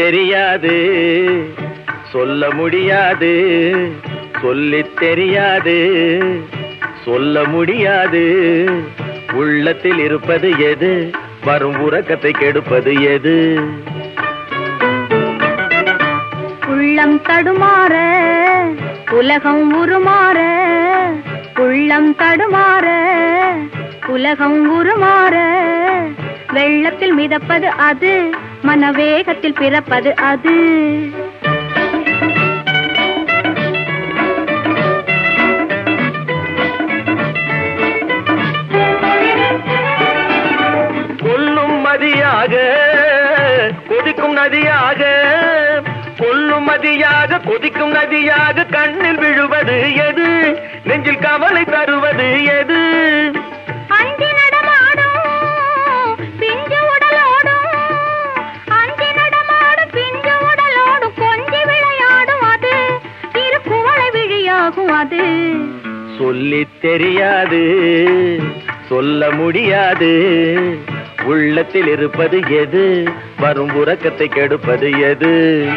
தெரியாது சொல்ல முடியாது சொல்லித் தெரியாது சொல்ல முடியாது உள்ளத்தில் இருப்பது எது வரும் உறக்கத்தை கெடுப்பது எது உள்ளம் தடுமாற உலகம் உருமாற உள்ளம் தடுமாற உலகம் உருமாற வெள்ளத்தில் மிதப்பது அது மனவேகத்தில் பிறப்பது அது கொல்லும் மதியாக கொதிக்கும் நதியாக கொல்லும் மதியாக கொதிக்கும் நதியாக கண்ணில் விழுவது எது நெஞ்சில் கவலை தருவது எது அஞ்சி நடமாடும் பிஞ்சு உடலோடும் அஞ்சி நடமாடும் பிஞ்சு உடலோடும் கொஞ்சி விளையாடும் அது இரு குவளை விழியாகும் அது சொல்லித் தெரியாது சொல்ல முடியாது உள்ளத்தில் இருப்பது எது வரும் உறக்கத்தை கெடுப்பது எது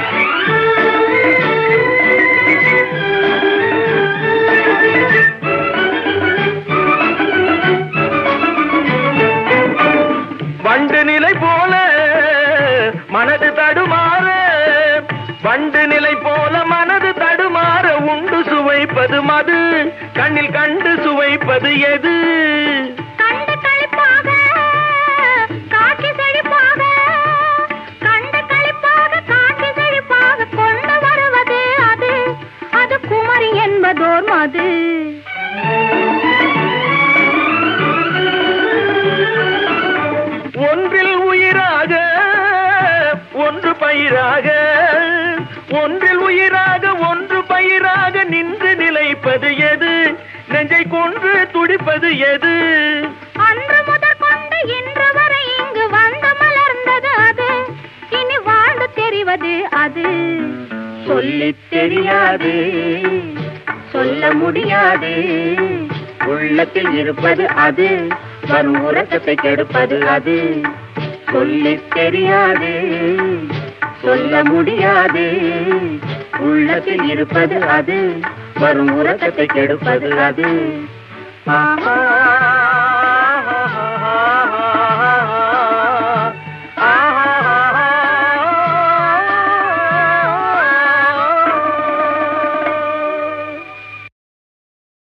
வண்டு நிலை போல மனது தடுமாற வண்டு நிலை போல மனது தடுமாற உண்டு சுவைப்பது மது கண்ணில் கண்டு சுவைப்பது எது கண்டு களிப்பாக காட்சி செழிப்பாக கண்டு களிப்பாக காட்சி செழிப்பாக கொண்டு வருவது அது அது குமரி என்பதோர் மது ஒன்றில் உயிராக ஒன்று பயிராக ஒன்றில் உயிராக ஒன்று பயிராக நின்று நிலைப்பது எது நெஞ்சை கொன்று துடிப்பது எது அன்று முதற் கொண்டு இன்று வரை இங்கு வந்து மலர்ந்தது அது இனி வாழ்ந்து தெரிவது அது சொல்லித் தெரியாது சொல்ல முடியாது உள்ளத்தில் இருப்பது அது வரும் உறக்கத்தை கெடுப்பது அது சொல்லித் தெரியாது சொல்ல முடியாது உள்ளத்தில் இருப்பது அது வரும் உறக்கத்தை கெடுப்பது அது ஆஹா